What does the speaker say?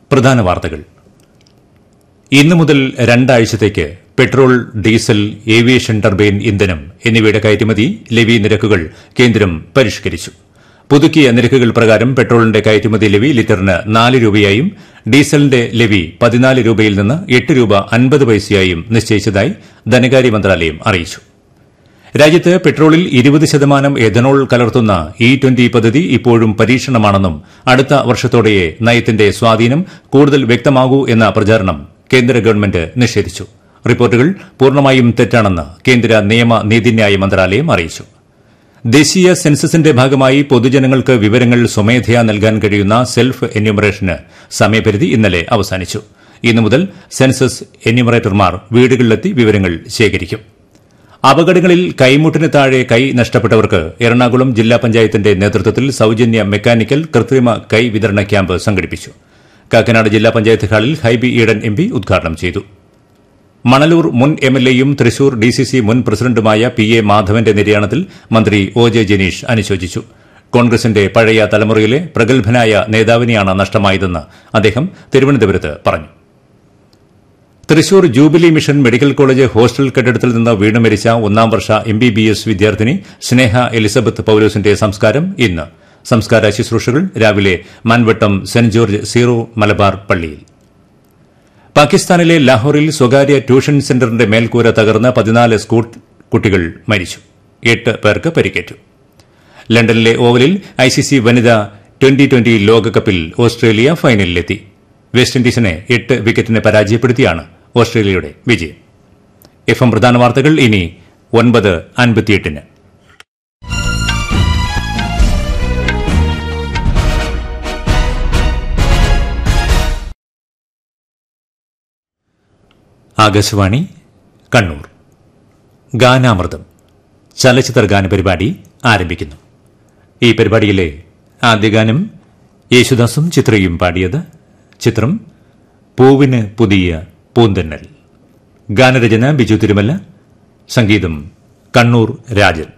പ്രധാന വാർത്തകൾ ഇന്നു മുതൽ രണ്ടാഴ്ചത്തേക്ക് പെട്രോൾ ഡീസൽ ഏവിയേഷൻ ടർബൈൻ ഇന്ധനം എന്നിവയുടെ കയറ്റുമതി ലെവി നിരക്കുകൾ കേന്ദ്രം പരിഷ്കരിച്ചു പുതുക്കിയ നിരക്കുകൾ പ്രകാരം പെട്രോളിന്റെ കയറ്റുമതി ലെവി ലിറ്ററിന് നാല് രൂപയായും ഡീസലിന്റെ ലെവി പതിനാല് രൂപയിൽ നിന്ന് എട്ട് രൂപ അൻപത് പൈസയായും നിശ്ചയിച്ചതായി ധനകാര്യ മന്ത്രാലയം അറിയിച്ചു രാജ്യത്ത് പെട്രോളിൽ ഇരുപത് ശതമാനം എഥനോൾ കലർത്തുന്ന ഇ ട്വന്റി പദ്ധതി ഇപ്പോഴും പരീക്ഷണമാണെന്നും അടുത്ത വർഷത്തോടെയേ നയത്തിന്റെ സ്വാധീനം കൂടുതൽ വ്യക്തമാകൂ എന്ന പ്രചാരണം കേന്ദ്ര ഗവൺമെന്റ് നിഷേധിച്ചു റിപ്പോർട്ടുകൾ പൂർണ്ണമായും തെറ്റാണെന്ന് കേന്ദ്ര നിയമ നീതിന്യായ മന്ത്രാലയം അറിയിച്ചു ദേശീയ സെൻസസിന്റെ ഭാഗമായി പൊതുജനങ്ങൾക്ക് വിവരങ്ങൾ സ്വമേധയാ നൽകാൻ കഴിയുന്ന സെൽഫ് എന്യൂമറേഷന് സമയപരിധി ഇന്നലെ അവസാനിച്ചു ഇന്നു മുതൽ സെൻസസ് എന്യൂമറേറ്റർമാർ വീടുകളിലെത്തി വിവരങ്ങൾ ശേഖരിക്കും അപകടങ്ങളിൽ കൈമുട്ടിന് താഴെ കൈ നഷ്ടപ്പെട്ടവർക്ക് എറണാകുളം ജില്ലാ പഞ്ചായത്തിന്റെ നേതൃത്വത്തിൽ സൌജന്യ മെക്കാനിക്കൽ കൃത്രിമ കൈ വിതരണ ക്യാമ്പ് സംഘടിപ്പിച്ചു കാക്കനാട് ജില്ലാ പഞ്ചായത്ത് ഹാളിൽ ഹൈബി ഈഡൻ എം പി ഉദ്ഘാടനം ചെയ്തു മണലൂർ മുൻ എംഎൽഎയും തൃശൂർ ഡിസിസി മുൻ പ്രസിഡന്റുമായ പി എ മാധവന്റെ നിര്യാണത്തിൽ മന്ത്രി ഒ ജെ ജനീഷ് അനുശോചിച്ചു കോൺഗ്രസിന്റെ പഴയ തലമുറയിലെ പ്രഗത്ഭനായ നേതാവിനെയാണ് നഷ്ടമായതെന്ന് അദ്ദേഹം തിരുവനന്തപുരത്ത് പറഞ്ഞു Thrissur jubilee mission medical college hostel കെട്ടിടത്തിൽ നിന്ന് വീണു മരിച്ച ഒന്നാം വർഷ എം ബി ബി എസ് വിദ്യാർത്ഥിനി സ്നേഹ എലിസബത്ത് പൌലോസിന്റെ സംസ്കാരം ഇന്ന് സംസ്കാര ശുശ്രൂഷകൾ രാവിലെ Manvettom Saint George Syro Malabar പള്ളിയിൽ പാകിസ്ഥാനിലെ ലാഹോറിൽ സ്വകാര്യ ട്യൂഷൻ സെന്ററിന്റെ മേൽക്കൂര തകർന്ന് പതിനാല് സ്കൂൾ കുട്ടികൾ മരിച്ചു എട്ട് പേർക്ക് പരിക്കേറ്റു ലണ്ടനിലെ ഓവലിൽ ഐസിസി വനിതാ ട്വന്റി ട്വന്റി ലോകകപ്പിൽ ഓസ്ട്രേലിയ ഫൈനലിലെത്തി വെസ്റ്റ് ഇൻഡീസിനെ എട്ട് വിക്കറ്റിന് പരാജയപ്പെടുത്തിയാണ് ഓസ്ട്രേലിയയുടെ വിജയം എഫ് എം പ്രധാന വാർത്തകൾ ഇനി ഒൻപത് അൻപത്തിയെട്ടിന് ആകാശവാണി കണ്ണൂർ ഗാനാമൃതം ചലച്ചിത്ര ഗാന പരിപാടി ആരംഭിക്കുന്നു ഈ പരിപാടിയിലെ ആദ്യ ഗാനം യേശുദാസും ചിത്രയും പാടിയത് ചിത്രം പൂവിന് പുതിയ പൂന്തന്നൽ ഗാനരചന ബിജു തിരുമല്ല സംഗീതം കണ്ണൂർ രാജൻ